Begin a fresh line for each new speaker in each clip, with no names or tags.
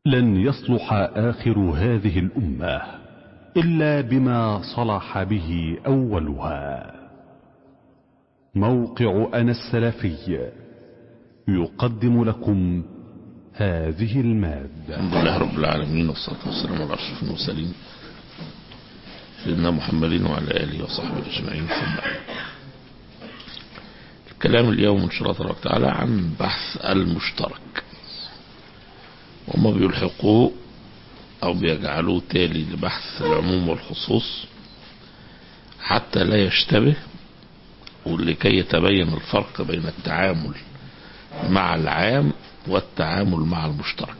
لن يصلح آخر هذه الأمة إلا بما صلح به أولها موقع أنا السلفي يقدم لكم هذه المادة
الحمد لله رب العالمين والصلاة والسلام على أشرف المرسلين سيدنا محمد وعلى آله وصحبه أجمعين ثم الكلام اليوم إن شاء الله تبارك وتعالى عن بحث المشترك وما بيلحقوه أو بيجعلوه تالي لبحث العموم والخصوص حتى لا يشتبه ولكي يتبين الفرق بين التعامل مع العام والتعامل مع المشترك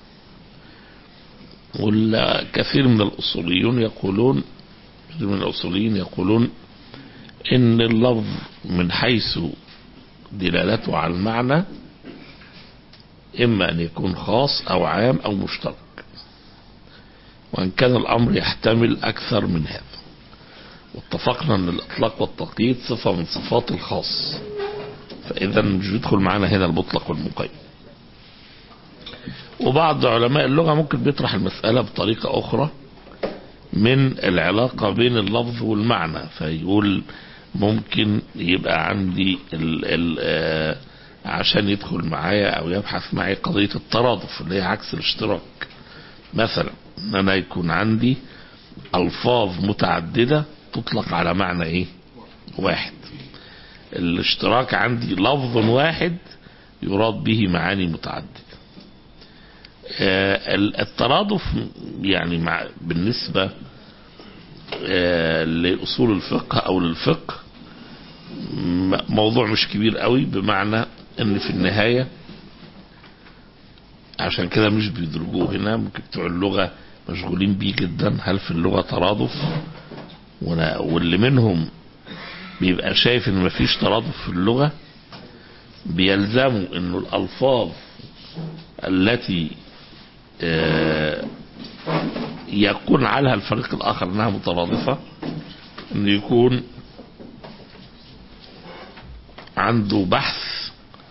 والكثير من الأصوليون يقولون كثير من الأصوليين يقولون إن اللفظ من حيث دلالته على المعنى إما أن يكون خاص أو عام أو مشترك وإن كان الأمر يحتمل أكثر من هذا واتفقنا أن الإطلاق والتقييد صفة من صفات الخاص فإذا مش بيدخل معنا هنا المطلق والمقيد وبعض علماء اللغة ممكن بيطرح المسألة بطريقة أخرى من العلاقة بين اللفظ والمعنى فيقول ممكن يبقى عندي ال ال آه عشان يدخل معايا او يبحث معي قضية الترادف اللي هي عكس الاشتراك مثلا ان انا يكون عندي الفاظ متعددة تطلق على معنى ايه واحد الاشتراك عندي لفظ واحد يراد به معاني متعددة آه الترادف يعني مع بالنسبة آه لأصول الفقه أو للفقه موضوع مش كبير قوي بمعنى ان في النهاية عشان كده مش بيدرجوه هنا ممكن بتوع اللغة مشغولين بيه جدا هل في اللغة ترادف واللي منهم بيبقى شايف ان مفيش ترادف في اللغة بيلزموا انه الالفاظ التي يكون عليها الفريق الاخر انها مترادفة انه يكون عنده بحث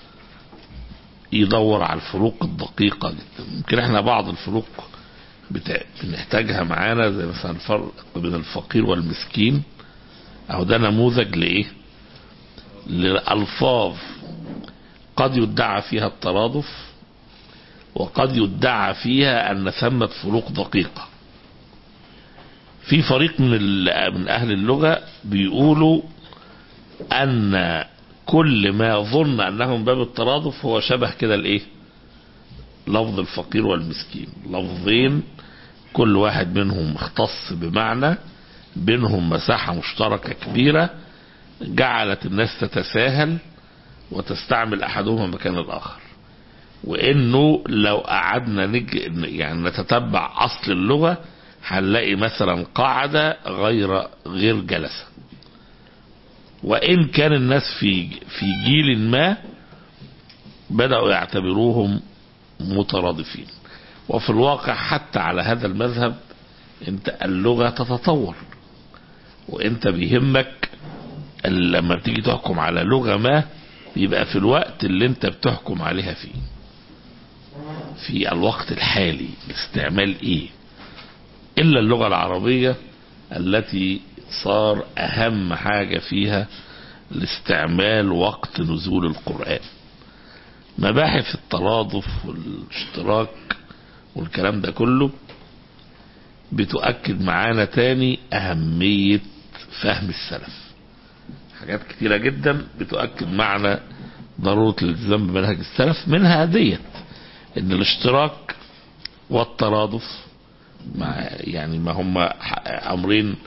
يدور على الفروق الدقيقة جدا يمكن احنا بعض الفروق بتاع بنحتاجها معانا زي مثلا الفرق بين الفقير والمسكين اهو ده نموذج لايه للألفاظ قد يدعى فيها الترادف وقد يدعى فيها ان ثمة فروق دقيقة في فريق من من اهل اللغة بيقولوا ان كل ما يظن انه من باب الترادف هو شبه كده الايه لفظ الفقير والمسكين لفظين كل واحد منهم اختص بمعنى بينهم مساحة مشتركة كبيرة جعلت الناس تتساهل وتستعمل احدهما مكان الاخر وانه لو قعدنا نج... يعني نتتبع اصل اللغة هنلاقي مثلا قاعدة غير غير جلسة وإن كان الناس في في جيل ما بدأوا يعتبروهم مترادفين وفي الواقع حتى على هذا المذهب انت اللغة تتطور وانت بيهمك لما بتيجي تحكم على لغة ما يبقى في الوقت اللي انت بتحكم عليها فيه في الوقت الحالي الاستعمال ايه الا اللغة العربية التي صار أهم حاجة فيها الاستعمال وقت نزول القرآن مباحث الترادف والاشتراك والكلام ده كله بتؤكد معانا تاني أهمية فهم السلف حاجات كتيرة جدا بتؤكد معنا ضرورة الالتزام بمنهج السلف منها ديت ان الاشتراك والترادف مع يعني ما هم امرين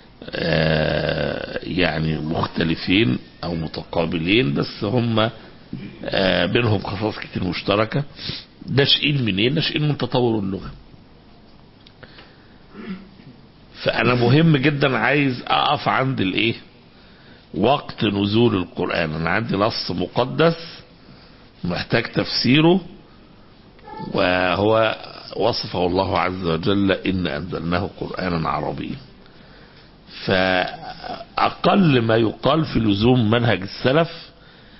يعني مختلفين او متقابلين بس هم بينهم خصائص كتير مشتركة ناشئين منين ناشئين من تطور اللغة فانا مهم جدا عايز اقف عند الايه وقت نزول القرآن انا عندي نص مقدس محتاج تفسيره وهو وصفه الله عز وجل إن أنزلناه قرآنا عربيا فأقل ما يقال في لزوم منهج السلف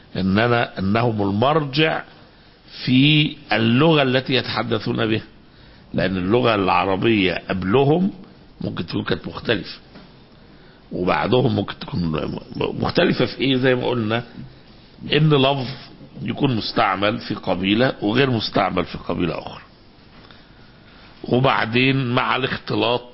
إننا أنهم المرجع في اللغة التي يتحدثون بها لان اللغة العربية قبلهم ممكن تكون كانت مختلفة وبعدهم ممكن تكون مختلفة في ايه زي ما قلنا ان لفظ يكون مستعمل في قبيلة وغير مستعمل في قبيلة اخرى وبعدين مع الاختلاط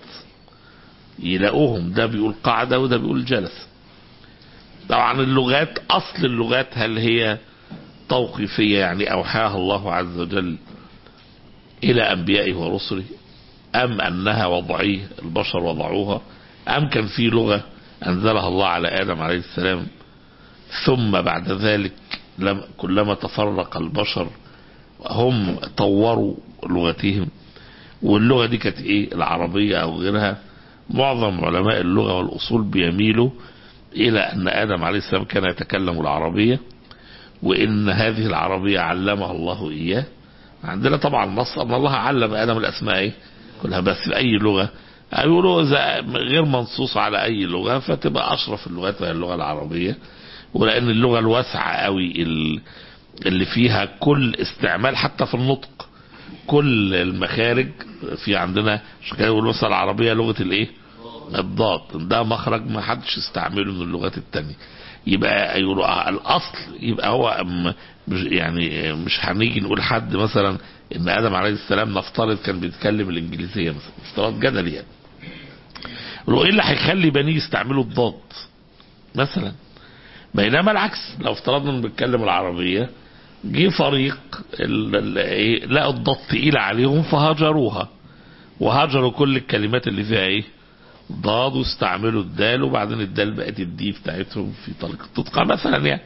يلاقوهم ده بيقول قاعدة وده بيقول جلسة طبعا اللغات اصل اللغات هل هي توقيفية يعني اوحاها الله عز وجل الى انبيائه ورسله ام انها وضعيه البشر وضعوها ام كان في لغة انزلها الله على ادم عليه السلام ثم بعد ذلك لم كلما تفرق البشر هم طوروا لغتهم واللغة دي كانت ايه العربية او غيرها معظم علماء اللغة والاصول بيميلوا الى ان ادم عليه السلام كان يتكلم العربية وان هذه العربية علمها الله اياه عندنا طبعا نص ان الله علم ادم الاسماء ايه كلها بس باي لغة يقولوا غير منصوص على اي لغة فتبقى اشرف اللغات وهي اللغة العربية ولان اللغة الواسعة قوي اللي فيها كل استعمال حتى في النطق كل المخارج في عندنا عشان كده يقولوا مثلا العربية لغة الايه الضاد ده مخرج ما حدش يستعمله من اللغات التانية يبقى يقولوا الاصل يبقى هو مش يعني مش هنيجي نقول حد مثلا ان ادم عليه السلام نفترض كان بيتكلم الانجليزيه مثلا افتراض جدلي يعني يقولوا ايه اللي هيخلي بني يستعملوا الضاد مثلا بينما العكس لو افترضنا انه بيتكلم العربيه جه فريق لقوا الضاد تقيله عليهم فهجروها وهجروا كل الكلمات اللي فيها ايه ضاد واستعملوا الدال وبعدين الدال بقت الدي بتاعتهم في طريقة التطقى مثلا يعني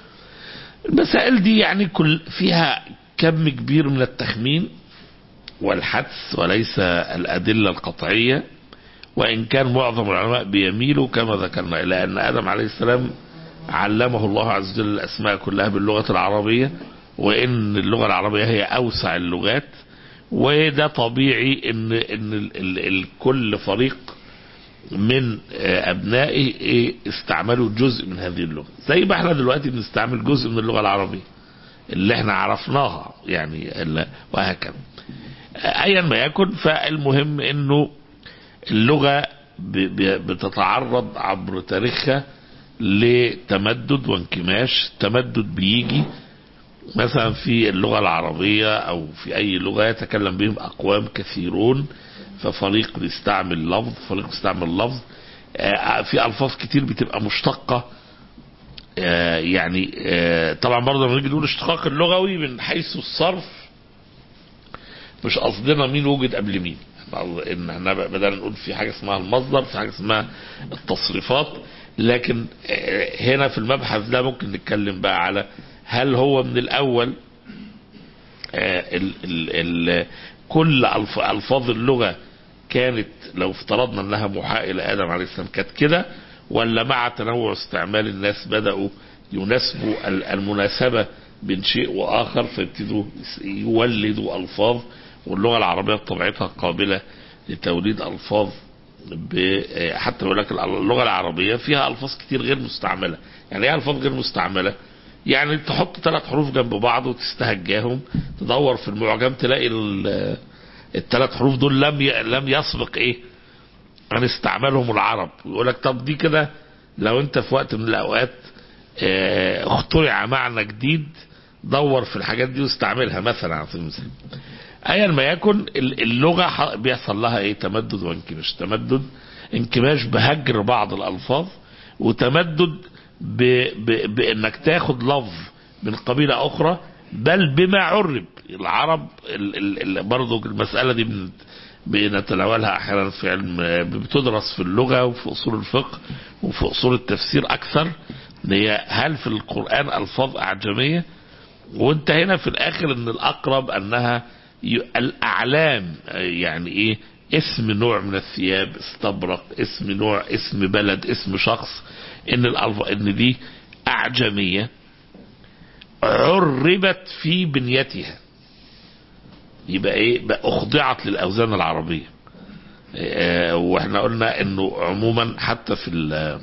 المسائل دي يعني كل فيها كم كبير من التخمين والحدس وليس الأدلة القطعية وإن كان معظم العلماء بيميلوا كما ذكرنا إلى أن آدم عليه السلام علمه الله عز وجل الأسماء كلها باللغة العربية وإن اللغة العربية هي أوسع اللغات وده طبيعي إن إن ال ال ال كل فريق من ابنائه استعملوا جزء من هذه اللغه زي ما احنا دلوقتي بنستعمل جزء من اللغه العربيه اللي احنا عرفناها يعني وهكذا ايا ما يكن فالمهم انه اللغه بتتعرض عبر تاريخها لتمدد وانكماش تمدد بيجي مثلا في اللغه العربيه او في اي لغه يتكلم بهم اقوام كثيرون ففريق بيستعمل لفظ فريق بيستعمل لفظ في الفاظ كتير بتبقى مشتقه يعني طبعا برضه لما نيجي نقول اشتقاق اللغوي من حيث الصرف مش قصدنا مين وجد قبل مين ان احنا بدأنا نقول في حاجه اسمها المصدر في حاجه اسمها التصريفات لكن هنا في المبحث ده ممكن نتكلم بقى على هل هو من الاول ال ال ال كل الفاظ اللغه كانت لو افترضنا انها محاء الى ادم عليه السلام كانت كده ولا مع تنوع استعمال الناس بداوا يناسبوا المناسبه بين شيء واخر فيبتدوا يولدوا الفاظ واللغه العربيه بطبيعتها قابله لتوليد الفاظ حتى يقول لك اللغه العربيه فيها الفاظ كتير غير مستعمله يعني ايه الفاظ غير مستعمله يعني تحط ثلاث حروف جنب بعض وتستهجاهم تدور في المعجم تلاقي الثلاث حروف دول لم لم يسبق ايه عن استعمالهم العرب يقول لك طب دي كده لو انت في وقت من الاوقات اه اخترع معنى جديد دور في الحاجات دي واستعملها مثلا على سبيل المثال ايا ما يكن اللغه بيحصل لها ايه تمدد وانكماش تمدد انكماش بهجر بعض الالفاظ وتمدد ب ب بانك تاخد لفظ من قبيله اخرى بل بما عرب العرب ال ال برضو المساله دي بنتناولها احيانا في علم بتدرس في اللغه وفي اصول الفقه وفي اصول التفسير اكثر هي هل في القران الفاظ اعجميه وانت هنا في الاخر ان الاقرب انها الاعلام يعني ايه اسم نوع من الثياب استبرق اسم نوع اسم بلد اسم شخص ان الألف... ان دي اعجميه عربت في بنيتها يبقى ايه بقى اخضعت للاوزان العربيه اه واحنا قلنا انه عموما حتى في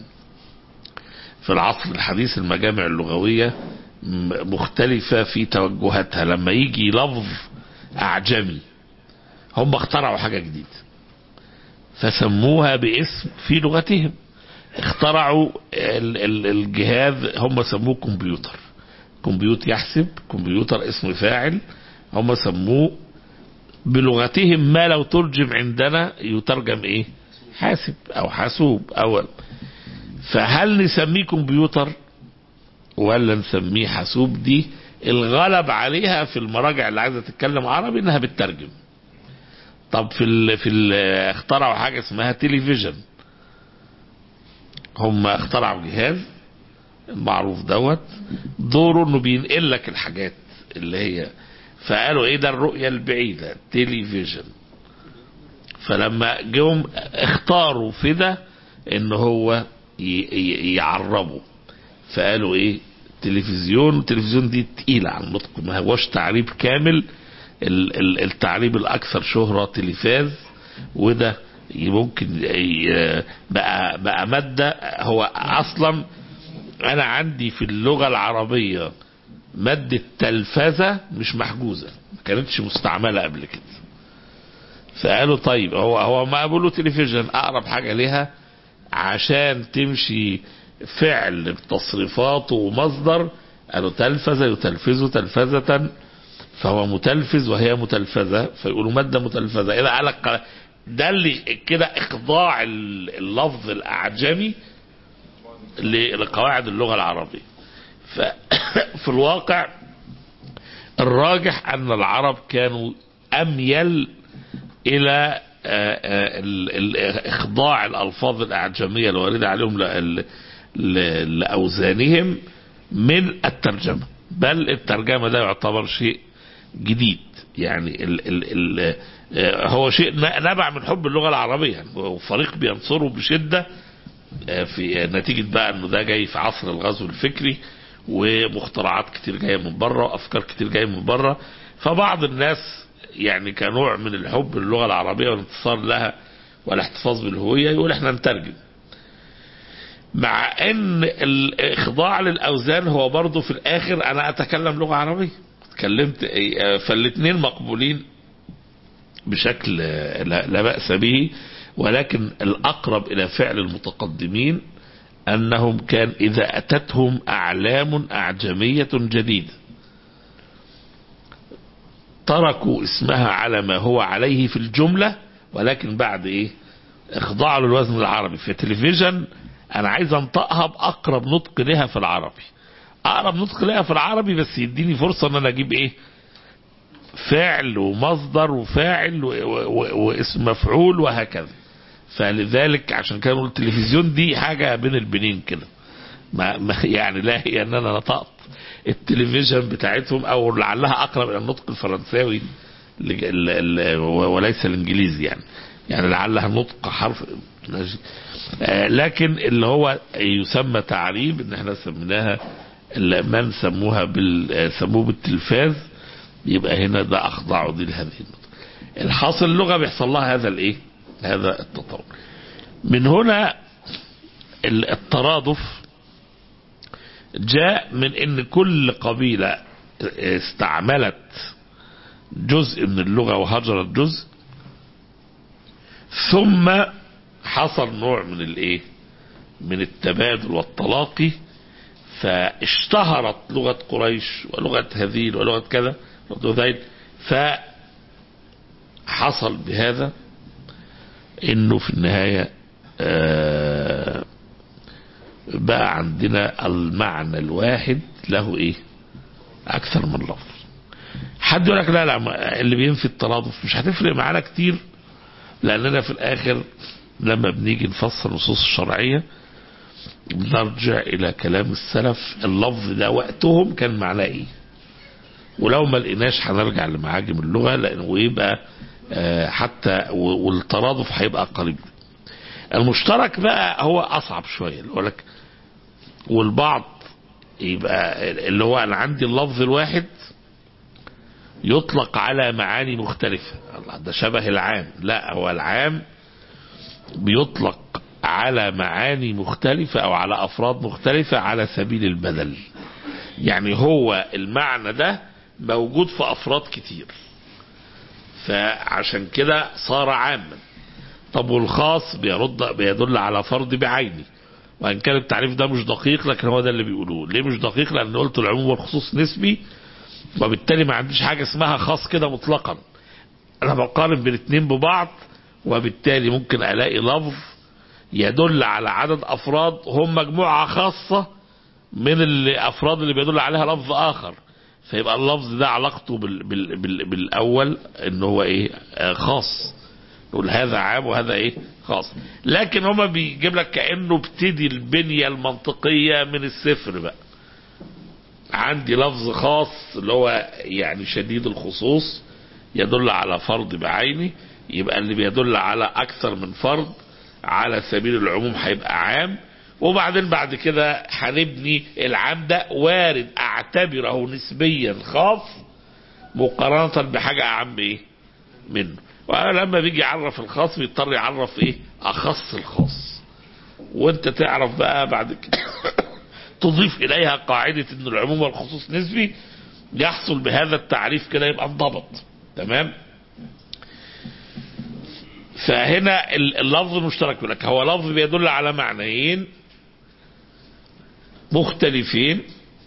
في العصر الحديث المجامع اللغويه مختلفه في توجهاتها لما يجي لفظ اعجمي هم اخترعوا حاجة جديدة فسموها باسم في لغتهم اخترعوا ال- ال- الجهاز هم سموه كمبيوتر كمبيوتر يحسب كمبيوتر اسم فاعل هم سموه بلغتهم ما لو ترجم عندنا يترجم ايه حاسب او حاسوب او فهل نسميه كمبيوتر ولا نسميه حاسوب دي الغلب عليها في المراجع اللي عايزه تتكلم عربي انها بتترجم طب في ال في ال اخترعوا حاجه اسمها تلفزيون هم اخترعوا جهاز المعروف دوت دوره انه بينقل لك الحاجات اللي هي فقالوا ايه ده الرؤية البعيدة تلفزيون فلما جم اختاروا في ده ان هو ي- ي- يعربوا فقالوا ايه تلفزيون التلفزيون دي تقيلة على النطق ما هوش تعريب كامل ال- ال- التعريب الاكثر شهرة تلفاز وده ممكن ي- بقى بقى مادة هو اصلا انا عندي في اللغة العربية مادة تلفزة مش محجوزة ما كانتش مستعملة قبل كده فقالوا طيب هو هو ما بيقولوا تلفزيون اقرب حاجة ليها عشان تمشي فعل تصريفاته ومصدر قالوا تلفز يتلفز تلفزة فهو متلفز وهي متلفزة فيقولوا مادة متلفزة إذا قال لك ده اللي كده إخضاع اللفظ الأعجمي لقواعد اللغة العربية ففي الواقع الراجح أن العرب كانوا أميل إلى آه، آه، ال- ال- إخضاع الألفاظ الأعجمية الواردة عليهم ل- ل- لأوزانهم من الترجمة بل الترجمة ده يعتبر شيء جديد يعني ال ال ال آه، هو شيء ن- نبع من حب اللغة العربية يعني وفريق بينصره بشدة آه، في نتيجة بقى انه ده جاي في عصر الغزو الفكري ومخترعات كتير جاية من بره وافكار كتير جاية من بره فبعض الناس يعني كنوع من الحب للغة العربية والانتصار لها والاحتفاظ بالهوية يقول احنا نترجم مع ان الاخضاع للاوزان هو برضه في الاخر انا اتكلم لغة عربية اتكلمت آه، فالاتنين مقبولين بشكل آه، لا لا بأس به ولكن الأقرب إلى فعل المتقدمين أنهم كان إذا أتتهم أعلام أعجمية جديدة تركوا اسمها على ما هو عليه في الجملة ولكن بعد إيه اخضعوا للوزن العربي في التلفزيون أنا عايز أنطقها بأقرب نطق لها في العربي أقرب نطق لها في العربي بس يديني فرصة أن أنا أجيب إيه فعل ومصدر وفاعل و- و- واسم مفعول وهكذا فلذلك عشان كده نقول التلفزيون دي حاجة بين البنين كده ما ما يعني لا هي ان انا نطقت التلفزيون بتاعتهم او لعلها اقرب الى النطق الفرنساوي ل- ال- ال- وليس الانجليزي يعني يعني لعلها نطق حرف آه، لكن اللي هو يسمى تعريب ان احنا سميناها ال- من سموها بال آه، سموه بالتلفاز يبقى هنا ده اخضعوا دي لهذه النقطة الحاصل اللغة بيحصل لها هذا الايه هذا التطور من هنا ال- الترادف جاء من ان كل قبيلة استعملت جزء من اللغة وهجرت جزء ثم حصل نوع من الايه من التبادل والتلاقي فاشتهرت لغة قريش ولغة هذيل ولغة كذا لغة ذيل فحصل بهذا انه في النهاية آه، بقى عندنا المعنى الواحد له ايه اكثر من لفظ حد يقول لك لا لا ما- اللي بينفي الترادف مش هتفرق معانا كتير لاننا في الاخر لما بنيجي نفسر النصوص الشرعيه بنرجع الى كلام السلف اللفظ ده وقتهم كان معناه ايه ولو ما لقيناش هنرجع لمعاجم اللغه لانه ويبقى آه، حتى و- والترادف هيبقى قريب المشترك بقى هو اصعب شويه اللي هو لك والبعض يبقى اللي هو انا عندي اللفظ الواحد يطلق على معاني مختلفة الله ده شبه العام لا هو العام بيطلق على معاني مختلفة او على افراد مختلفة على سبيل البدل يعني هو المعنى ده موجود في افراد كتير فعشان كده صار عاما طب والخاص بيرد بيدل على فرد بعينه وان كان التعريف ده مش دقيق لكن هو ده اللي بيقولوه ليه مش دقيق لان قلت العموم والخصوص نسبي وبالتالي ما عنديش حاجه اسمها خاص كده مطلقا انا بقارن بين اتنين ببعض وبالتالي ممكن الاقي لفظ يدل على عدد افراد هم مجموعه خاصه من الافراد اللي بيدل عليها لفظ اخر فيبقى اللفظ ده علاقته بال بال بال بالاول ان هو ايه آه خاص نقول هذا عام وهذا ايه خاص لكن هما بيجيب لك كانه ابتدي البنيه المنطقيه من الصفر بقى عندي لفظ خاص اللي هو يعني شديد الخصوص يدل على فرد بعينه يبقى اللي بيدل على اكثر من فرد على سبيل العموم هيبقى عام وبعدين بعد كده هنبني العام ده وارد اعتبره نسبيا خاص مقارنة بحاجة اعم ايه منه ولما بيجي يعرف الخاص بيضطر يعرف ايه اخص الخاص وانت تعرف بقى بعد كده تضيف اليها قاعدة ان العموم والخصوص نسبي يحصل بهذا التعريف كده يبقى انضبط تمام فهنا اللفظ المشترك يقول لك هو لفظ بيدل على معنيين مختلفين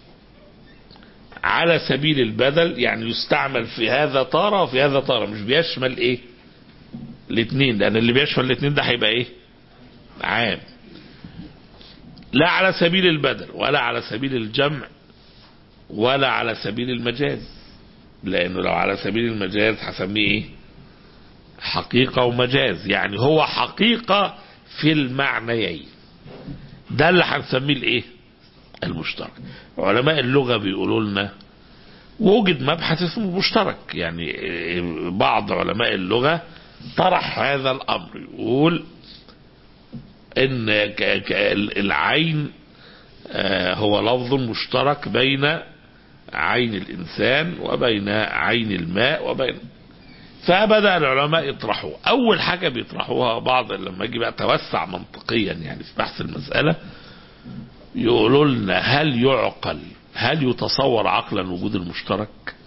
على سبيل البدل يعني يستعمل في هذا طارة وفي هذا طارة مش بيشمل ايه الاثنين لان اللي بيشمل الاثنين ده هيبقى ايه عام لا على سبيل البدل ولا على سبيل الجمع ولا على سبيل المجاز لانه لو على سبيل المجاز هسميه ايه حقيقة ومجاز يعني هو حقيقة في المعنيين ده اللي هنسميه الايه المشترك علماء اللغة بيقولوا لنا وجد مبحث اسمه مشترك يعني بعض علماء اللغة طرح هذا الامر يقول ان العين هو لفظ مشترك بين عين الانسان وبين عين الماء وبين فبدأ العلماء يطرحوا أول حاجة بيطرحوها بعض لما يجي بقى توسع منطقيا يعني في بحث المسألة يقولوا لنا هل يعقل هل يتصور عقلا وجود المشترك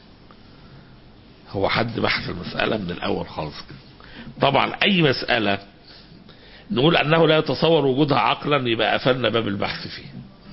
هو حد بحث المسألة من الأول خالص كده طبعا أي مسألة نقول أنه لا يتصور وجودها عقلا يبقى قفلنا باب البحث فيه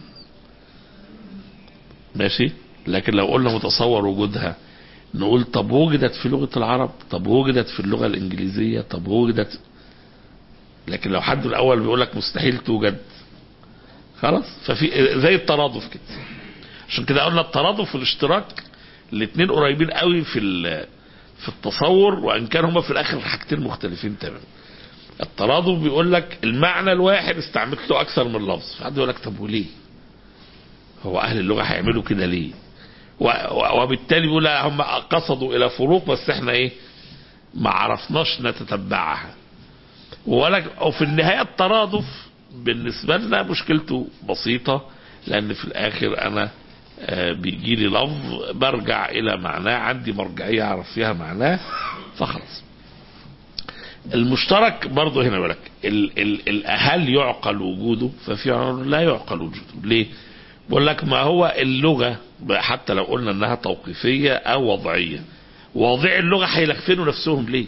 ماشي لكن لو قلنا متصور وجودها نقول طب وجدت في لغة العرب طب وجدت في اللغة الإنجليزية طب وجدت لكن لو حد الأول بيقول لك مستحيل توجد خلاص ففي زي الترادف كده عشان كده قلنا الترادف والاشتراك الاثنين قريبين قوي في في التصور وان كان هما في الاخر حاجتين مختلفين تماما الترادف بيقول لك المعنى الواحد استعملت له اكثر من لفظ فحد يقول لك طب وليه هو اهل اللغه هيعملوا كده ليه وبالتالي بيقول هم قصدوا الى فروق بس احنا ايه ما عرفناش نتتبعها ولا وفي النهايه الترادف بالنسبه لنا مشكلته بسيطه لان في الاخر انا بيجي لي لفظ برجع الى معناه عندي مرجعيه اعرف فيها معناه فخلاص المشترك برضه هنا بالك ال ال ال هل يعقل وجوده ففي لا يعقل وجوده ليه بقول لك ما هو اللغة حتى لو قلنا انها توقيفية او وضعية واضعي اللغة هيلخفنوا نفسهم ليه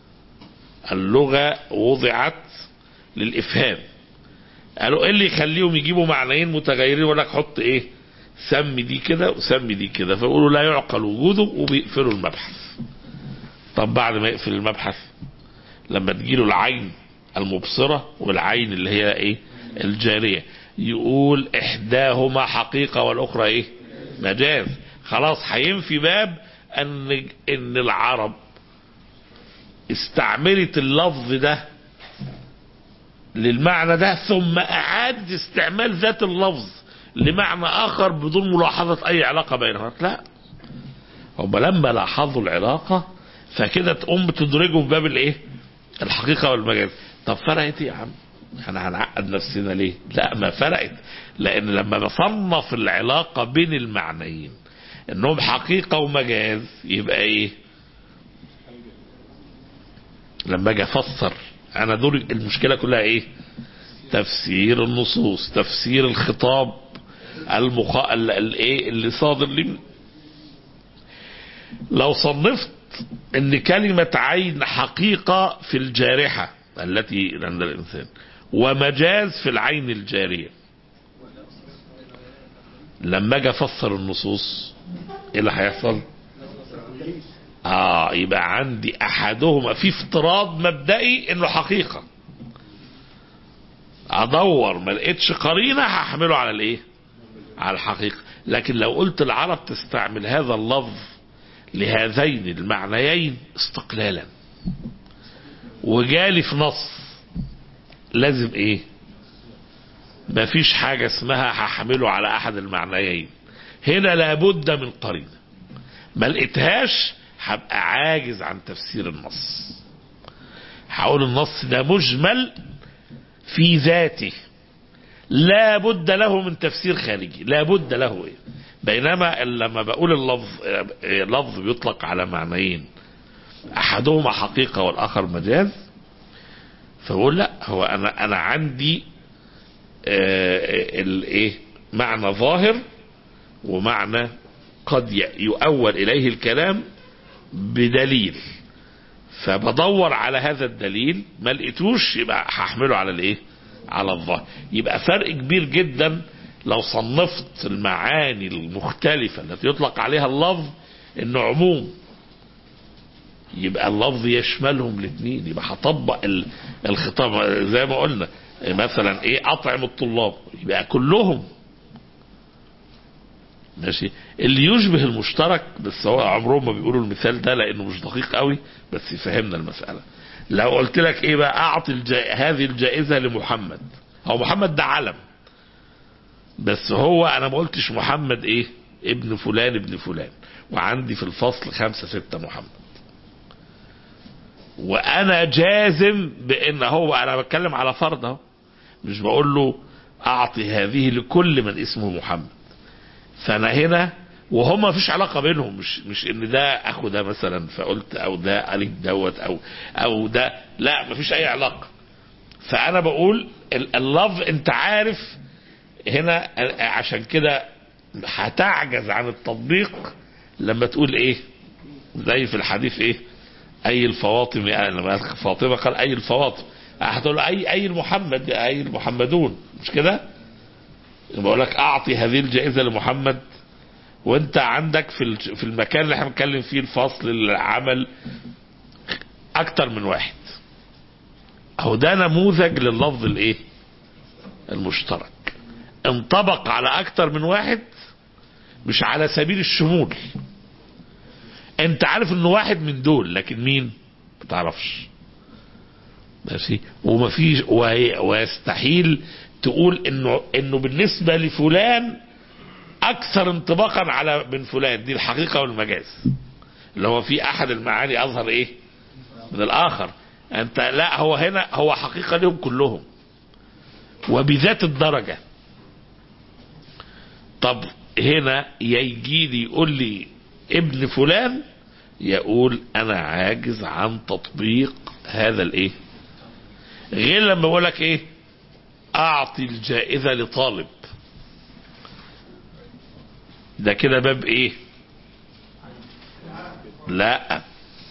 اللغة وضعت للافهام قالوا ايه اللي يخليهم يجيبوا معنيين متغيرين يقول لك حط ايه سمي دي كده وسمي دي كده فيقولوا لا يعقل وجوده وبيقفلوا المبحث طب بعد ما يقفل المبحث لما تجيله العين المبصرة والعين اللي هي ايه الجارية يقول احداهما حقيقة والاخرى ايه مجاز خلاص هينفي باب ان ان العرب استعملت اللفظ ده للمعنى ده ثم اعاد استعمال ذات اللفظ لمعنى اخر بدون ملاحظة اي علاقة بينهما لا هم لما لاحظوا العلاقة فكده تقوم تدرجوا في باب الايه الحقيقة والمجاز طب فرقت ايه يا عم احنا هنعقد نفسنا ليه لا ما فرقت لان لما بصنف العلاقة بين المعنيين انهم حقيقة ومجاز يبقى ايه لما اجي افسر انا دور المشكلة كلها ايه تفسير النصوص تفسير الخطاب المخ... الايه اللي صادر لي لو صنفت ان كلمة عين حقيقة في الجارحة التي عند الانسان ومجاز في العين الجارية لما اجي افسر النصوص ايه اللي هيحصل اه يبقى عندي احدهما في افتراض مبدئي انه حقيقة ادور ما لقيتش قرينة هحمله على الايه على الحقيقة لكن لو قلت العرب تستعمل هذا اللفظ لهذين المعنيين استقلالا وجالي في نص لازم ايه مفيش حاجة اسمها هحمله على احد المعنيين هنا لابد من قرينة ما لقيتهاش هبقى عاجز عن تفسير النص هقول النص ده مجمل في ذاته لا بد له من تفسير خارجي لا بد له إيه؟ بينما لما بقول اللفظ لفظ بيطلق على معنيين احدهما حقيقة والاخر مجاز فبقول لا هو انا انا عندي الايه معنى ظاهر ومعنى قد يؤول اليه الكلام بدليل فبدور على هذا الدليل ما لقيتوش يبقى هحمله على الايه على الظاهر يبقى فرق كبير جدا لو صنفت المعاني المختلفة التي يطلق عليها اللفظ انه عموم يبقى اللفظ يشملهم الاثنين يبقى هطبق الخطاب زي ما قلنا مثلا ايه اطعم الطلاب يبقى كلهم ماشي اللي يشبه المشترك بس هو عمرهم ما بيقولوا المثال ده لانه مش دقيق قوي بس يفهمنا المسألة لو قلت لك ايه بقى اعطي الجا... هذه الجائزة لمحمد هو محمد ده علم بس هو انا ما قلتش محمد ايه ابن فلان ابن فلان وعندي في الفصل خمسة ستة محمد وانا جازم بان هو انا بتكلم على فرد اهو مش بقول له اعطي هذه لكل من اسمه محمد فانا هنا وهم ما فيش علاقة بينهم مش مش ان ده اخو ده مثلا فقلت او ده قريب دوت او او ده لا ما فيش اي علاقة فانا بقول اللف انت عارف هنا عشان كده هتعجز عن التطبيق لما تقول ايه زي في الحديث ايه اي الفواطم لما فاطمه قال اي الفواطم هتقول اي اي المحمد اي المحمدون مش كده بقول لك اعطي هذه الجائزه لمحمد وانت عندك في في المكان اللي احنا بنتكلم فيه الفصل العمل اكتر من واحد اهو ده نموذج لللفظ الايه المشترك انطبق على اكتر من واحد مش على سبيل الشمول انت عارف انه واحد من دول لكن مين ما تعرفش ماشي ومفيش ويستحيل تقول انه انه بالنسبه لفلان اكثر انطباقا على من فلان دي الحقيقه والمجاز اللي هو في احد المعاني اظهر ايه من الاخر انت لا هو هنا هو حقيقه لهم كلهم وبذات الدرجه طب هنا يجي لي يقول لي ابن فلان يقول انا عاجز عن تطبيق هذا الايه غير لما بقول لك ايه اعطي الجائزة لطالب ده كده باب ايه لا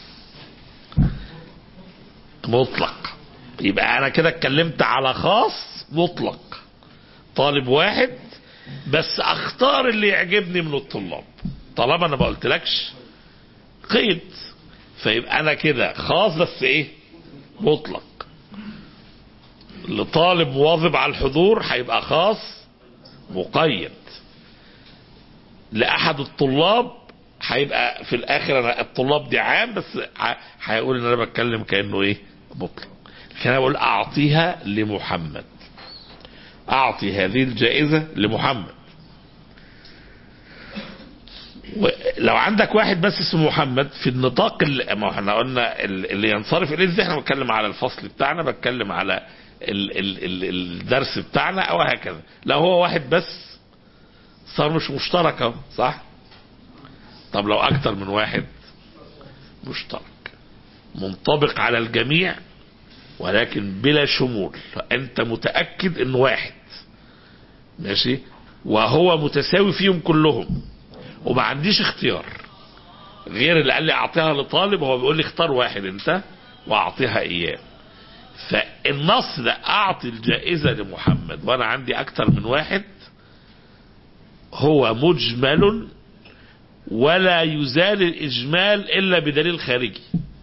مطلق يبقى انا كده اتكلمت على خاص مطلق طالب واحد بس اختار اللي يعجبني من الطلاب طالما انا ما قلتلكش قيد فيبقى انا كده خاص بس ايه مطلق لطالب مواظب على الحضور هيبقى خاص مقيد لاحد الطلاب هيبقى في الاخر انا الطلاب دي عام بس هيقول ان انا بتكلم كانه ايه مطلق لكن انا بقول اعطيها لمحمد اعطي هذه الجائزة لمحمد لو عندك واحد بس اسمه محمد في النطاق اللي ما احنا قلنا اللي ينصرف اليه ازاي احنا بنتكلم على الفصل بتاعنا بتكلم على ال ال ال الدرس بتاعنا او هكذا لو هو واحد بس صار مش مشترك اهو صح طب لو اكتر من واحد مشترك منطبق على الجميع ولكن بلا شمول فانت متاكد انه واحد ماشي وهو متساوي فيهم كلهم وما عنديش اختيار غير اللي قال لي اعطيها لطالب هو بيقول لي اختار واحد انت واعطيها اياه فالنص ده اعطي الجائزة لمحمد وانا عندي اكتر من واحد هو مجمل ولا يزال الاجمال الا بدليل خارجي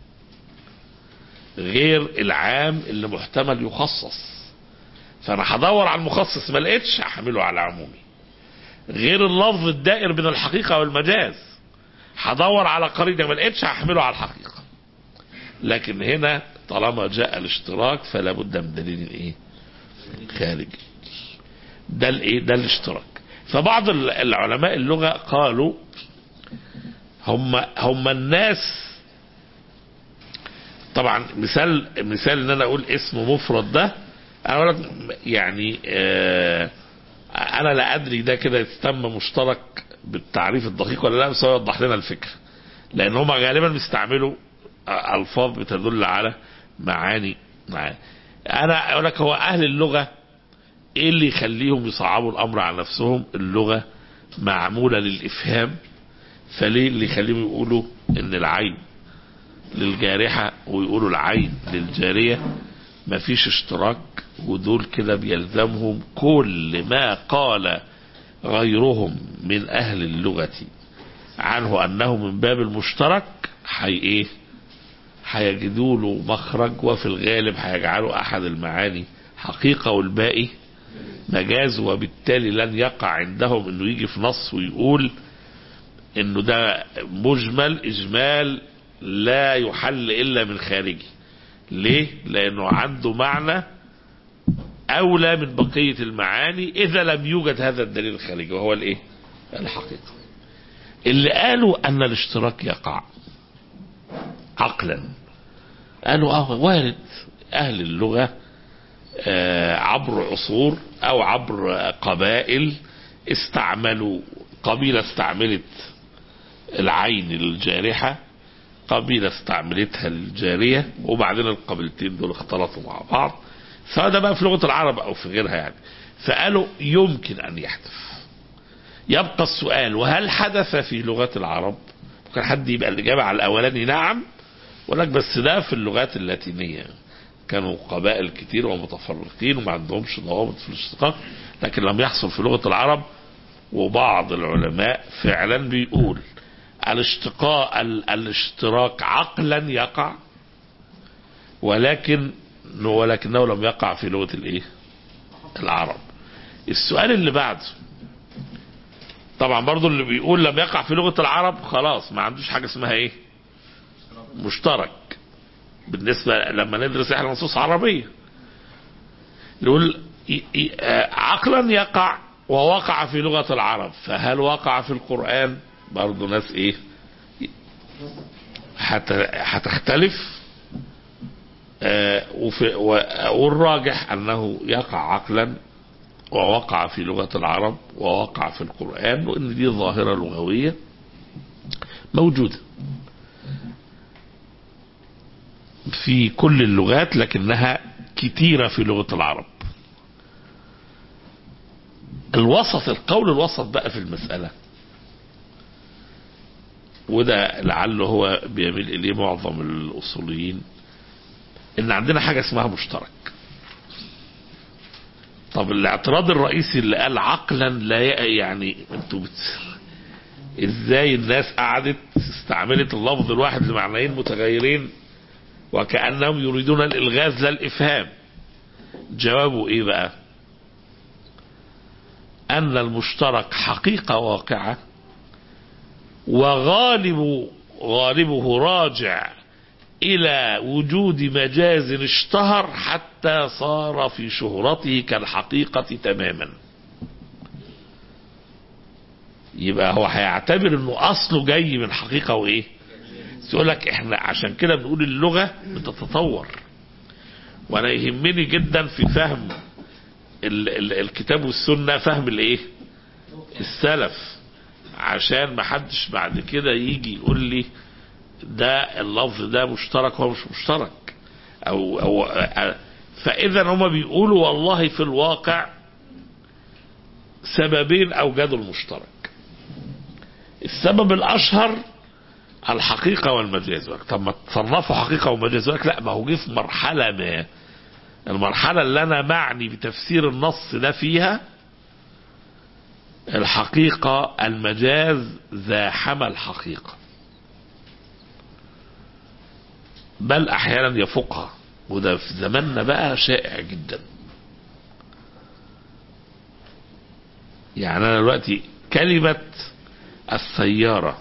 غير العام اللي محتمل يخصص فانا هدور على المخصص ما لقيتش هحمله على عمومي غير اللفظ الدائر بين الحقيقة والمجاز هدور على قرينة ما لقيتش هحمله على الحقيقة لكن هنا طالما جاء الاشتراك فلا بد من دليل ايه خارجي ده الايه ده الاشتراك فبعض ال- العلماء اللغة قالوا هم هم الناس طبعا مثال مثال ان انا اقول اسم مفرد ده انا أقول لك يعني آه انا لا ادري ده كده يتم مشترك بالتعريف الدقيق ولا لا بس هو يوضح لنا الفكره لان هم غالبا بيستعملوا آه، الفاظ بتدل على معاني معاني انا اقول لك هو اهل اللغه ايه اللي يخليهم يصعبوا الامر على نفسهم اللغه معموله للافهام فليه اللي يخليهم يقولوا ان العين للجارحه ويقولوا العين للجاريه مفيش اشتراك ودول كده بيلزمهم كل ما قال غيرهم من اهل اللغه عنه انه من باب المشترك حي ايه هيجدوا له مخرج وفي الغالب هيجعلوا احد المعاني حقيقه والباقي مجاز وبالتالي لن يقع عندهم انه يجي في نص ويقول انه ده مجمل اجمال لا يحل الا من خارجي ليه لانه عنده معنى اولى من بقيه المعاني اذا لم يوجد هذا الدليل الخارجي وهو الايه الحقيقه اللي قالوا ان الاشتراك يقع عقلا قالوا اه وارد اهل اللغه آه، عبر عصور او عبر قبائل استعملوا قبيله استعملت العين الجارحه قبيله استعملتها للجاريه وبعدين القبيلتين دول اختلطوا مع بعض سواء ده بقى في لغه العرب او في غيرها يعني فقالوا يمكن ان يحدث يبقى السؤال وهل حدث في لغه العرب ممكن حد يبقى الاجابه على الاولاني نعم ولك بس ده في اللغات اللاتينيه كانوا قبائل كتير ومتفرقين وما عندهمش ضوابط في الاشتقاق لكن لم يحصل في لغه العرب وبعض العلماء فعلا بيقول الاشتقاء ال- الاشتراك عقلا يقع ولكن ولكنه لم يقع في لغه الايه؟ العرب. السؤال اللي بعده طبعا برضو اللي بيقول لم يقع في لغه العرب خلاص ما عندوش حاجه اسمها ايه؟ مشترك بالنسبه لما ندرس احنا نصوص عربيه. نقول ي- ي- آه، عقلا يقع ووقع في لغه العرب فهل وقع في القران؟ برضو ناس ايه؟ هت- هتختلف آه، وفي و- والراجح انه يقع عقلا ووقع في لغه العرب ووقع في القران وان دي ظاهره لغويه موجوده في كل اللغات لكنها كتيره في لغه العرب الوسط القول الوسط بقى في المساله وده لعله هو بيميل اليه معظم الاصوليين ان عندنا حاجه اسمها مشترك طب الاعتراض الرئيسي اللي قال عقلا لا ي- يعني انتوا بت... ازاي الناس قعدت استعملت اللفظ الواحد لمعنيين متغيرين وكانهم يريدون الالغاز لا الافهام جوابه ايه بقى ان المشترك حقيقه واقعه وغالب غالبه راجع إلى وجود مجاز اشتهر حتى صار في شهرته كالحقيقة تماما يبقى هو هيعتبر انه اصله جاي من حقيقة وايه يقول لك احنا عشان كده بنقول اللغة بتتطور وانا يهمني جدا في فهم ال ال الكتاب والسنة فهم الايه السلف عشان ما حدش بعد كده يجي يقول لي ده اللفظ ده مشترك هو مش مشترك او او فاذا هما بيقولوا والله في الواقع سببين اوجدوا المشترك السبب الاشهر الحقيقة والمجاز طب ما تصنفوا حقيقة ومجاز لك لا ما هو جه في مرحلة ما المرحلة اللي أنا معني بتفسير النص ده فيها الحقيقة المجاز زاحم الحقيقة بل أحيانا يفوقها وده في زماننا بقى شائع جدا يعني أنا دلوقتي كلمة السيارة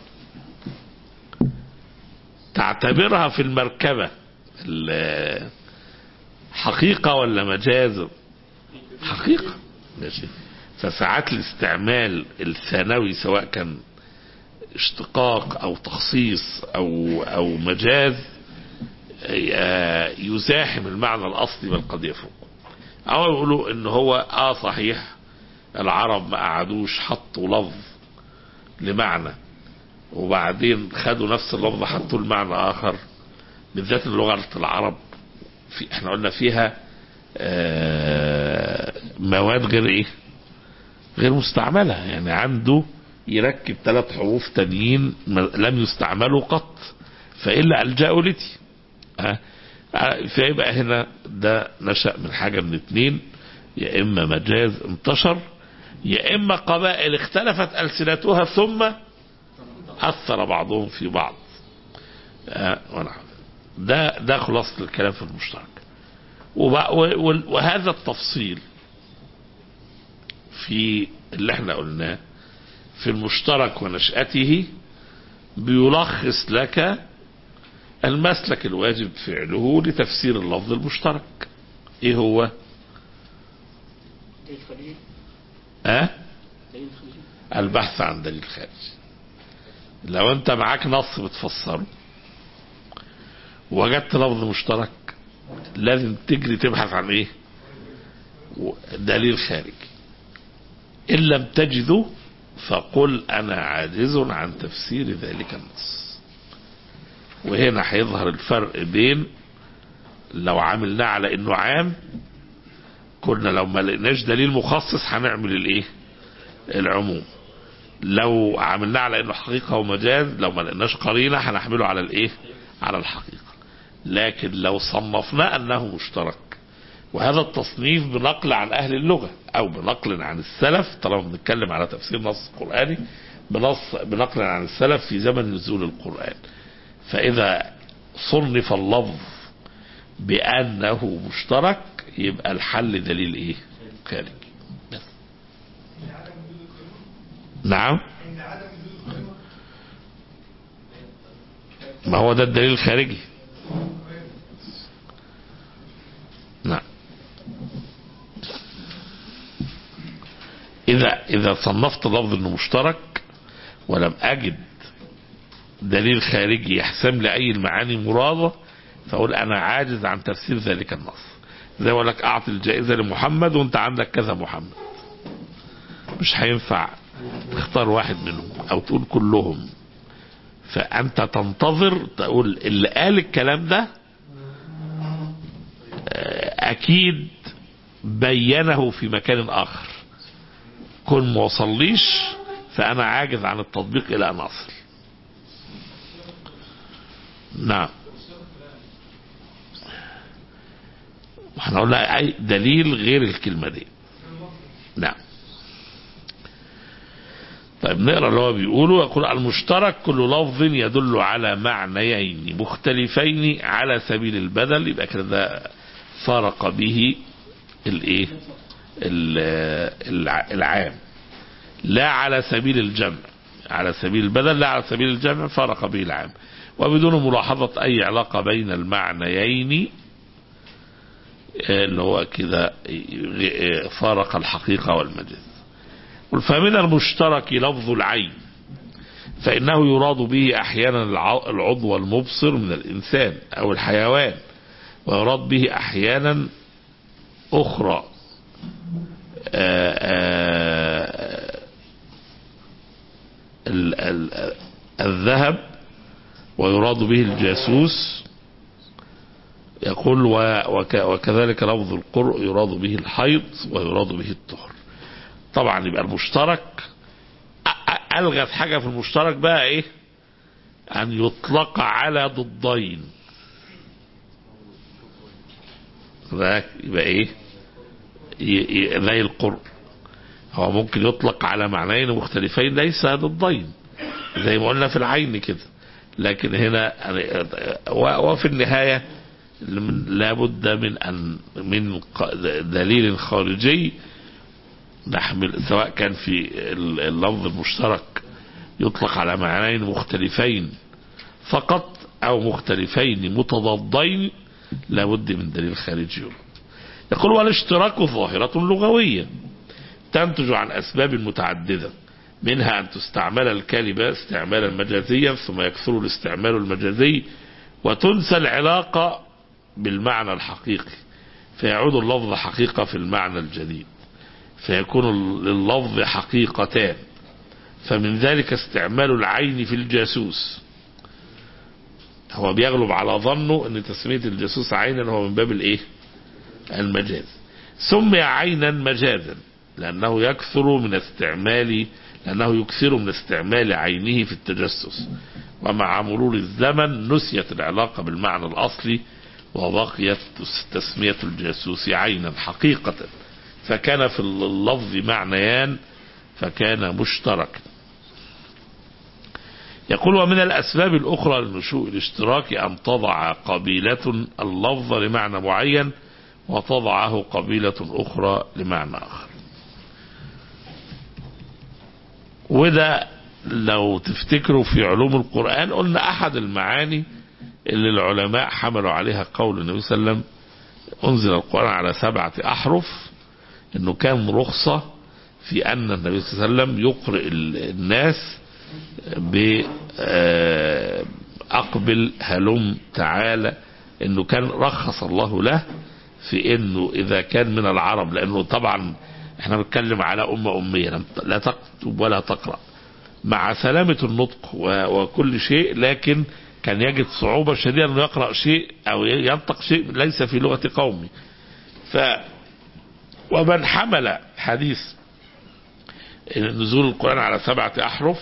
تعتبرها في المركبة ال- حقيقة ولا مجاز حقيقة ماشي فساعات الاستعمال الثانوي سواء كان اشتقاق او تخصيص او او مجاز آه، يزاحم المعنى الاصلي بل قد يفوق او يقولوا ان هو اه صحيح العرب ما قعدوش حطوا لفظ لمعنى وبعدين خدوا نفس اللفظ حطوه لمعنى اخر بالذات لغه العرب في احنا قلنا فيها آه، مواد غير ايه غير مستعملة يعني عنده يركب ثلاث حروف تانيين ما- لم يستعملوا قط فإلا ألجأوا لتي ها؟ آه، فيبقى هنا ده نشأ من حاجة من اتنين يا إما مجاز انتشر يا إما قبائل اختلفت ألسنتها ثم أثر بعضهم في بعض آه، ونحو ده ده خلاصة الكلام في المشترك وبع- و- و- وهذا التفصيل في اللي احنا قلناه في المشترك ونشأته بيلخص لك المسلك الواجب فعله لتفسير اللفظ المشترك ايه هو
دليل خارجي
اه
دليل خارجي
البحث عن دليل خارجي لو انت معاك نص بتفسره وجدت لفظ مشترك لازم تجري تبحث عن ايه و- دليل خارجي ان لم تجده فقل انا عاجز عن تفسير ذلك النص وهنا هيظهر الفرق بين لو عملناه على انه عام كنا لو ما لقيناش دليل مخصص هنعمل الايه العموم لو عملناه على انه حقيقه ومجاز لو ما لقيناش قرينه هنحمله على الايه على الحقيقه لكن لو صنفناه انه مشترك وهذا التصنيف بنقل عن اهل اللغه او بنقل عن السلف طالما بنتكلم على تفسير نص قراني بنص بنقل عن السلف في زمن نزول القران فاذا صنف اللفظ بانه مشترك يبقى الحل دليل ايه خارجي بس. نعم ما هو ده الدليل الخارجي نعم إذا إذا صنفت لفظ إنه مشترك ولم أجد دليل خارجي يحسم لي أي المعاني مرادة فأقول أنا عاجز عن تفسير ذلك النص زي أقول لك أعطي الجائزة لمحمد وأنت عندك كذا محمد مش هينفع تختار واحد منهم أو تقول كلهم فأنت تنتظر تقول اللي قال الكلام ده آه، أكيد بينه في مكان آخر كن ما وصليش فأنا عاجز عن التطبيق إلى أن أصل نعم احنا قلنا أي دليل غير الكلمة دي نعم طيب نقرا اللي هو بيقوله يقول المشترك كل لفظ يدل على معنيين مختلفين على سبيل البدل يبقى كده ده فرق به الايه ال- الع- العام لا على سبيل الجمع على سبيل البدل لا على سبيل الجمع فرق به العام وبدون ملاحظة أي علاقة بين المعنيين آه، اللي هو كده آه، فارق الحقيقة والمجاز فمن المشترك لفظ العين فإنه يراد به أحيانا الع- العضو المبصر من الإنسان أو الحيوان ويراد به أحيانا أخرى آه، آه، ال- ال- الذهب ويراد به الجاسوس يقول و- وك- وكذلك لفظ القرء يراد به الحيض ويراد به الطهر طبعا يبقى المشترك أ- أ- ألغت حاجة في المشترك بقى إيه أن يطلق على ضدين ذاك يبقى إيه ي- ي- زي القرء هو ممكن يطلق على معنيين مختلفين ليس ضدين زي ما قلنا في العين كده لكن هنا يعني و- وفي النهاية لابد من أن من ق- دليل خارجي نحمل سواء كان في اللفظ المشترك يطلق على معنيين مختلفين فقط أو مختلفين متضادين لابد من دليل خارجي يقول والاشتراك ظاهرة لغوية تنتج عن أسباب متعددة منها أن تستعمل الكلمة استعمالا مجازيا ثم يكثر الاستعمال المجازي وتنسى العلاقة بالمعنى الحقيقي فيعود اللفظ حقيقة في المعنى الجديد فيكون لللفظ حقيقتان فمن ذلك استعمال العين في الجاسوس هو بيغلب على ظنه ان تسمية الجاسوس عينا هو من باب الايه المجاز سمي عينا مجازا لانه يكثر من استعمال لانه يكثر من استعمال عينه في التجسس ومع مرور الزمن نسيت العلاقة بالمعنى الاصلي وبقيت تسمية الجاسوس عينا حقيقة فكان في اللفظ معنيان فكان مشتركا يقول ومن الأسباب الأخرى لنشوء الاشتراك أن تضع قبيلة اللفظ لمعنى معين وتضعه قبيلة أخرى لمعنى آخر وده لو تفتكروا في علوم القرآن قلنا أحد المعاني اللي العلماء حملوا عليها قول النبي صلى الله عليه وسلم أنزل القرآن على سبعة أحرف أنه كان رخصة في أن النبي صلى الله عليه وسلم يقرئ الناس بأقبل هلم تعالى أنه كان رخص الله له في أنه إذا كان من العرب لأنه طبعا احنا بنتكلم على أمة أمية لا تكتب ولا تقرأ مع سلامة النطق وكل شيء لكن كان يجد صعوبة شديدة أنه يقرأ شيء أو ينطق شيء ليس في لغة قومه ف ومن حمل حديث نزول القرآن على سبعة أحرف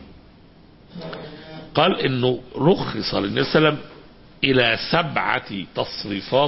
قال انه رخص للنبي صلى الله عليه وسلم الى سبعة تصريفات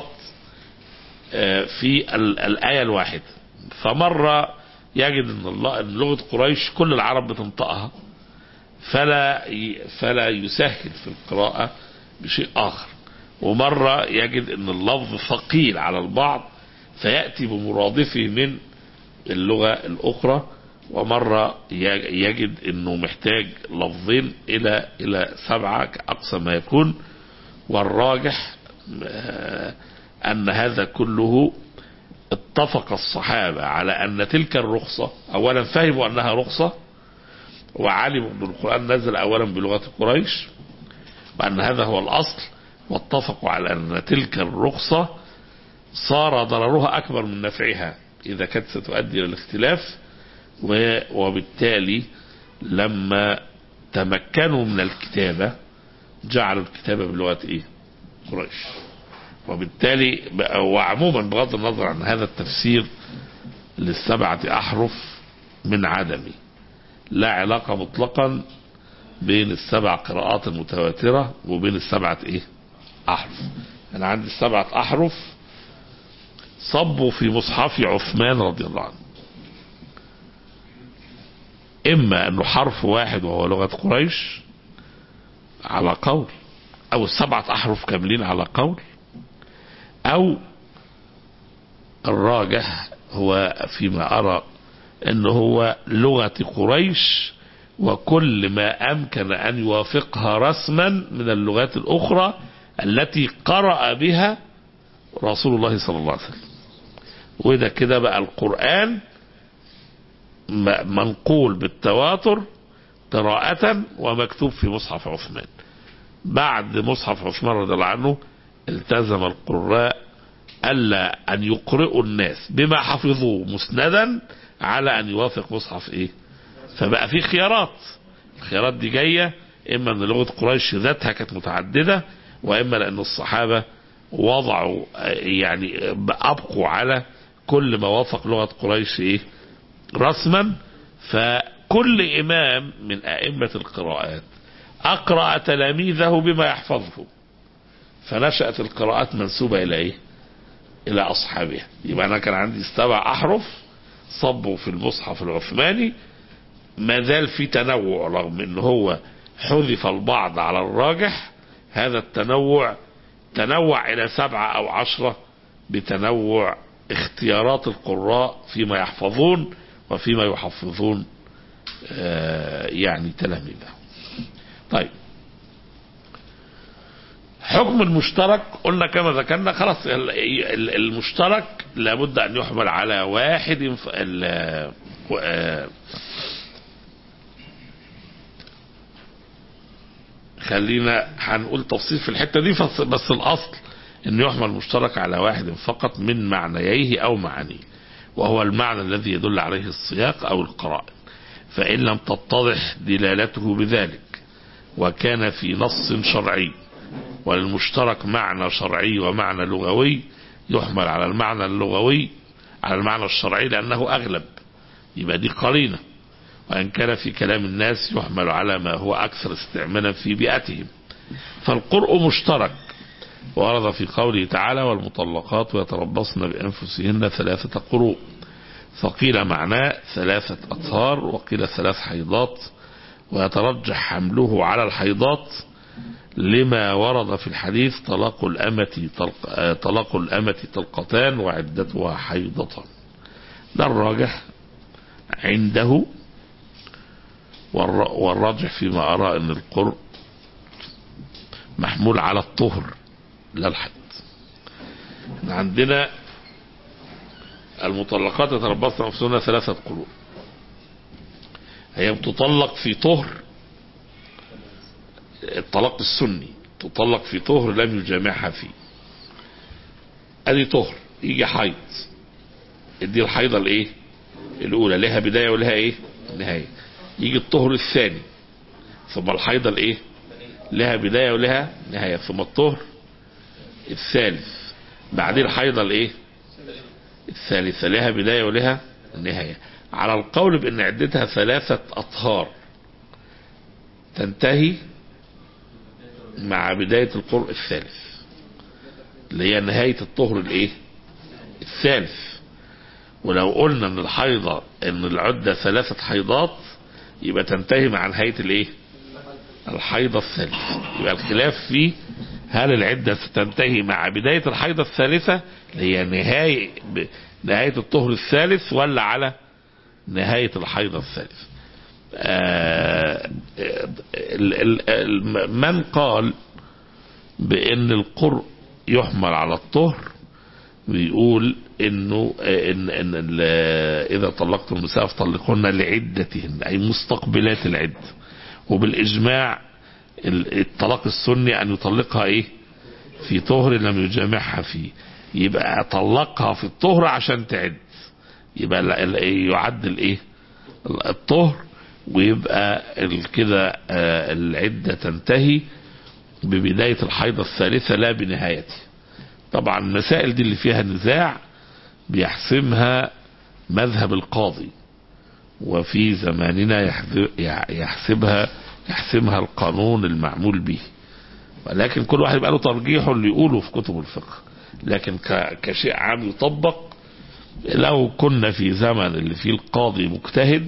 في الآية الواحدة فمرة يجد ان الله ان لغة قريش كل العرب بتنطقها فلا فلا يسهل في القراءة بشيء آخر ومرة يجد ان اللفظ ثقيل على البعض فيأتي بمرادفه من اللغة الأخرى ومرة يجد انه محتاج لفظين الى الى سبعة اقصى ما يكون والراجح ان هذا كله اتفق الصحابة على ان تلك الرخصة اولا فهموا انها رخصة وعلموا ان القرآن نزل اولا بلغة قريش وان هذا هو الاصل واتفقوا على ان تلك الرخصة صار ضررها اكبر من نفعها اذا كانت ستؤدي الى الاختلاف وبالتالي لما تمكنوا من الكتابة جعلوا الكتابة بلغة ايه قريش وبالتالي وعموما بغض النظر عن هذا التفسير للسبعة أحرف من عدمه لا علاقة مطلقا بين السبع قراءات المتواترة وبين السبعة ايه أحرف أنا عندي السبعة أحرف صبوا في مصحف عثمان رضي الله عنه إما أنه حرف واحد وهو لغة قريش على قول أو السبعة أحرف كاملين على قول أو الراجح هو فيما أرى أنه هو لغة قريش وكل ما أمكن أن يوافقها رسما من اللغات الأخرى التي قرأ بها رسول الله صلى الله عليه وسلم وده كده بقى القرآن منقول بالتواتر قراءة ومكتوب في مصحف عثمان بعد مصحف عثمان رضي الله عنه التزم القراء ألا أن يقرئوا الناس بما حفظوه مسندا على أن يوافق مصحف إيه فبقى في خيارات الخيارات دي جاية إما أن لغة قريش ذاتها كانت متعددة وإما لأن الصحابة وضعوا يعني أبقوا على كل ما وافق لغة قريش إيه رسما فكل إمام من أئمة القراءات أقرأ تلاميذه بما يحفظه فنشأت القراءات منسوبة إلى إيه إلى أصحابها يبقى أنا كان عندي سبع أحرف صبوا في المصحف العثماني ما زال في تنوع رغم ان هو حذف البعض على الراجح هذا التنوع تنوع الى سبعة او عشرة بتنوع اختيارات القراء فيما يحفظون وفيما يحفظون آه يعني تلاميذه طيب حكم المشترك قلنا كما ذكرنا خلاص المشترك لابد ان يحمل على واحد خلينا هنقول تفصيل في الحته دي بس الاصل انه يحمل مشترك على واحد فقط من معنييه او معانيه وهو المعنى الذي يدل عليه السياق او القرائن فان لم تتضح دلالته بذلك وكان في نص شرعي وللمشترك معنى شرعي ومعنى لغوي يحمل على المعنى اللغوي على المعنى الشرعي لأنه أغلب يبقى دي قرينة وإن كان في كلام الناس يحمل على ما هو أكثر استعمالا في بيئتهم فالقرء مشترك ورد في قوله تعالى والمطلقات يتربصن بأنفسهن ثلاثة قروء فقيل معناه ثلاثة أطهار وقيل ثلاث حيضات ويترجح حمله على الحيضات لما ورد في الحديث طلاق الأمة طلق طلاق الأمة طلقتان وعدتها حيضة ده الراجح عنده والراجح فيما أرى أن القرء محمول على الطهر لا الحيض عندنا المطلقات يتربصن أنفسهن ثلاثة قروء هي بتطلق في طهر الطلاق السني تطلق في طهر لم يجامعها فيه ادي طهر يجي حيض دي الحيضة الايه الاولى لها بداية ولها ايه نهاية يجي الطهر الثاني ثم الحيضة الايه لها بداية ولها نهاية ثم الطهر الثالث بعدين الحيضة الايه الثالثة لها بداية ولها نهاية على القول بان عدتها ثلاثة اطهار تنتهي مع بداية القرء الثالث اللي هي نهاية الطهر الايه الثالث ولو قلنا ان الحيضة ان العدة ثلاثة حيضات يبقى تنتهي مع نهاية الايه الحيضة الثالثة يبقى الخلاف فيه هل العدة ستنتهي مع بداية الحيضة الثالثة اللي هي نهاية نهاية الطهر الثالث ولا على نهاية الحيضة الثالثة آه من قال بان القرء يحمل على الطهر بيقول انه ان, إن اذا طلقتم النساء فطلقهن لعدتهن اي مستقبلات العده وبالاجماع الطلاق السني ان يطلقها ايه في طهر لم يجامعها فيه يبقى طلقها في الطهر عشان تعد يبقى يعد الايه الطهر ويبقى كده العدة تنتهي ببداية الحيضة الثالثة لا بنهايته طبعا المسائل دي اللي فيها نزاع بيحسمها مذهب القاضي وفي زماننا يحسبها يحسمها القانون المعمول به ولكن كل واحد يبقى له ترجيحه اللي يقوله في كتب الفقه لكن كشيء عام يطبق لو كنا في زمن اللي فيه القاضي مجتهد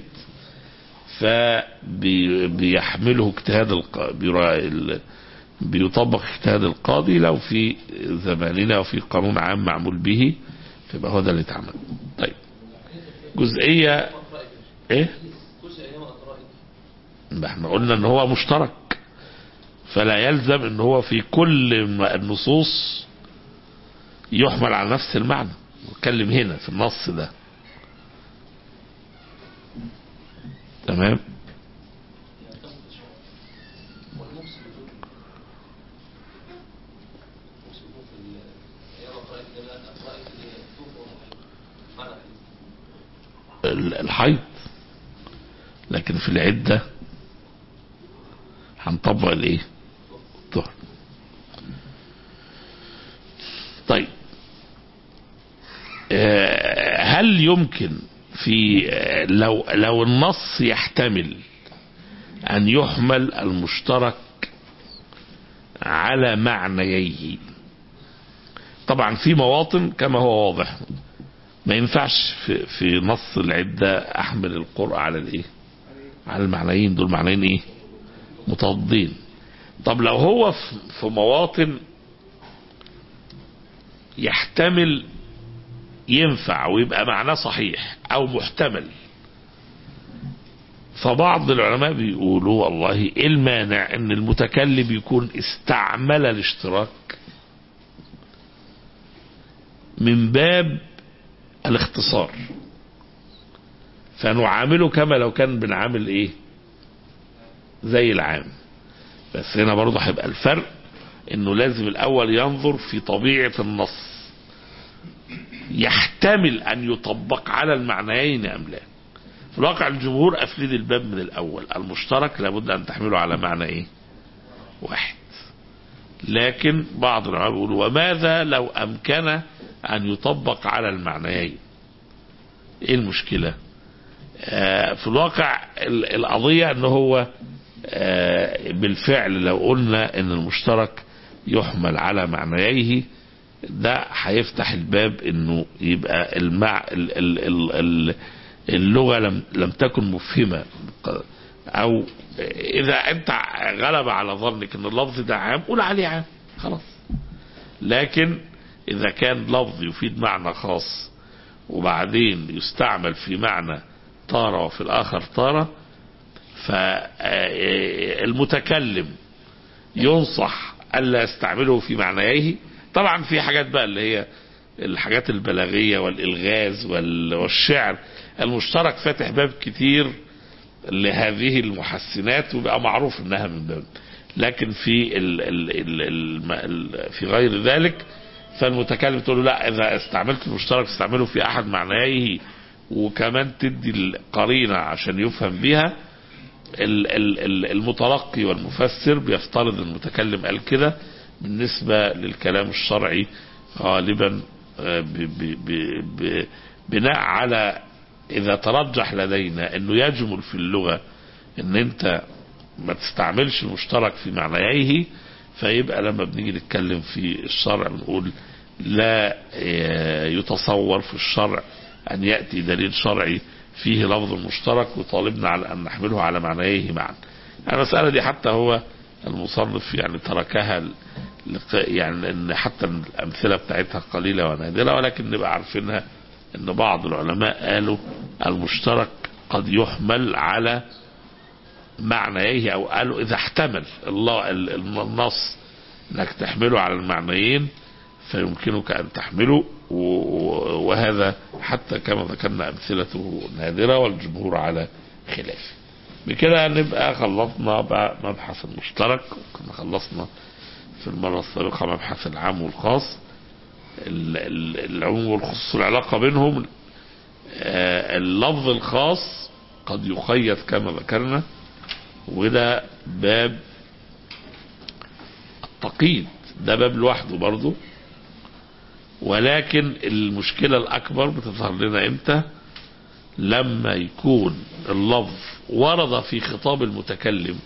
فبيحمله اجتهاد القاضي بيطبق اجتهاد القاضي لو في زماننا وفي قانون عام معمول به فيبقى هو ده اللي اتعمل طيب جزئية ايه احنا قلنا ان هو مشترك فلا يلزم ان هو في كل النصوص يحمل على نفس المعنى نتكلم هنا في النص ده تمام الحيض لكن في العدة هنطبق الايه الطهر طيب هل يمكن في لو لو النص يحتمل أن يحمل المشترك على معنييه طبعا في مواطن كما هو واضح ما ينفعش في, في نص العدة أحمل القرء على الإيه على المعنيين دول معنيين إيه متضادين طب لو هو في في مواطن يحتمل ينفع ويبقى معناه صحيح او محتمل فبعض العلماء بيقولوا والله ايه المانع ان المتكلم يكون استعمل الاشتراك من باب الاختصار فنعامله كما لو كان بنعامل ايه زي العام بس هنا برضه هيبقى الفرق انه لازم الاول ينظر في طبيعة النص يحتمل ان يطبق على المعنيين ام لا في الواقع الجمهور قافلين الباب من الاول المشترك لابد ان تحمله على معنى ايه واحد لكن بعض العلماء بيقولوا وماذا لو امكن ان يطبق على المعنيين ايه المشكلة آه في الواقع ال- القضية ان هو آه بالفعل لو قلنا ان المشترك يحمل على معنييه ده هيفتح الباب انه يبقى المع ال ال ال ال اللغه لم لم تكن مفهمه او اذا انت غلب على ظنك ان اللفظ ده عام قول عليه عام خلاص لكن اذا كان لفظ يفيد معنى خاص وبعدين يستعمل في معنى طارة وفي الاخر طارة فالمتكلم ينصح الا يستعمله في معنييه طبعا في حاجات بقى اللي هي الحاجات البلاغية والإلغاز وال- والشعر المشترك فاتح باب كتير لهذه المحسنات وبقى معروف انها من باب لكن في ال ال ال ال ال في غير ذلك فالمتكلم تقول له لا اذا استعملت المشترك استعمله في احد معنييه وكمان تدي القرينه عشان يفهم بها ال- ال- ال- المتلقي والمفسر بيفترض المتكلم قال كده بالنسبة للكلام الشرعي غالبا آه، ب- ب- ب- ب- بناء على إذا ترجح لدينا أنه يجمل في اللغة أن أنت ما تستعملش المشترك في معنييه فيبقى لما بنيجي نتكلم في الشرع بنقول لا آه، يتصور في الشرع أن يأتي دليل شرعي فيه لفظ مشترك وطالبنا على أن نحمله على معنييه معا المسألة دي حتى هو المصنف يعني تركها ل- لق- يعني ان حتى الامثله بتاعتها قليله ونادره ولكن نبقى عارفينها ان بعض العلماء قالوا المشترك قد يحمل على معنييه او قالوا اذا احتمل الله ال- ال- النص انك تحمله على المعنيين فيمكنك ان تحمله و- و- وهذا حتى كما ذكرنا امثلته نادره والجمهور على خلافه بكده نبقى خلصنا بقى مبحث المشترك كنا خلصنا في المرة السابقة مبحث العام والخاص ال- ال- العموم والخصوص العلاقة بينهم آه، اللفظ الخاص قد يقيد كما ذكرنا وده باب التقييد ده باب لوحده برضه ولكن المشكلة الأكبر بتظهر لنا إمتى لما يكون اللفظ ورد في خطاب المتكلم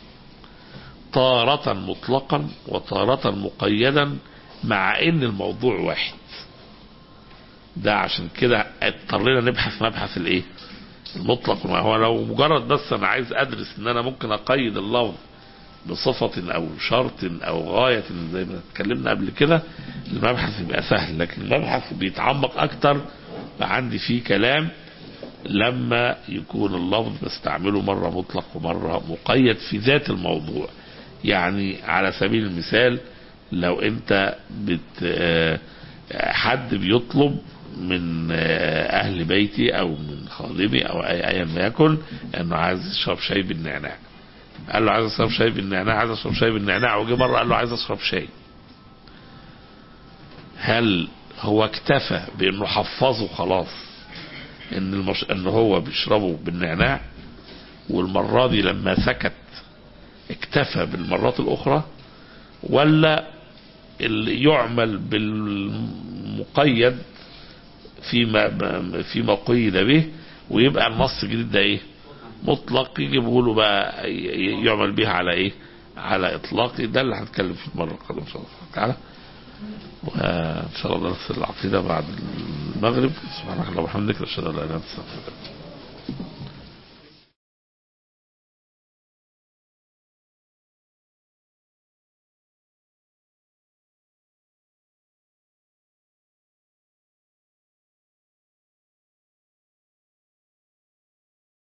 تارة مطلقا وتارة مقيدا مع ان الموضوع واحد ده عشان كده اضطرينا نبحث مبحث الايه المطلق ما هو لو مجرد بس انا عايز ادرس ان انا ممكن اقيد اللفظ بصفة او شرط او غاية زي ما اتكلمنا قبل كده المبحث يبقى سهل لكن المبحث بيتعمق اكتر عندي فيه كلام لما يكون اللفظ بستعمله مرة مطلق ومرة مقيد في ذات الموضوع يعني على سبيل المثال لو انت بت آه، حد بيطلب من آه، اهل بيتي او من خادمي او اي ايا ما يكن انه عايز يشرب شاي بالنعناع قال له عايز اشرب شاي بالنعناع عايز اشرب شاي بالنعناع وجه مره قال له عايز اشرب شاي هل هو اكتفى بانه حفظه خلاص ان المش... ان هو بيشربه بالنعناع والمره دي لما سكت اكتفى بالمرات الاخرى ولا اللي يعمل بالمقيد فيما فيما قيد به ويبقى النص الجديد ده ايه مطلق يجيبوا له بقى ي- ي- يعمل بها على ايه على اطلاق ده اللي هنتكلم فيه المره القادمه ان شاء الله تعالى وان شاء الله درس العقيده بعد المغرب سبحانك اللهم وبحمدك اشهد ان لا اله الا انت استغفرك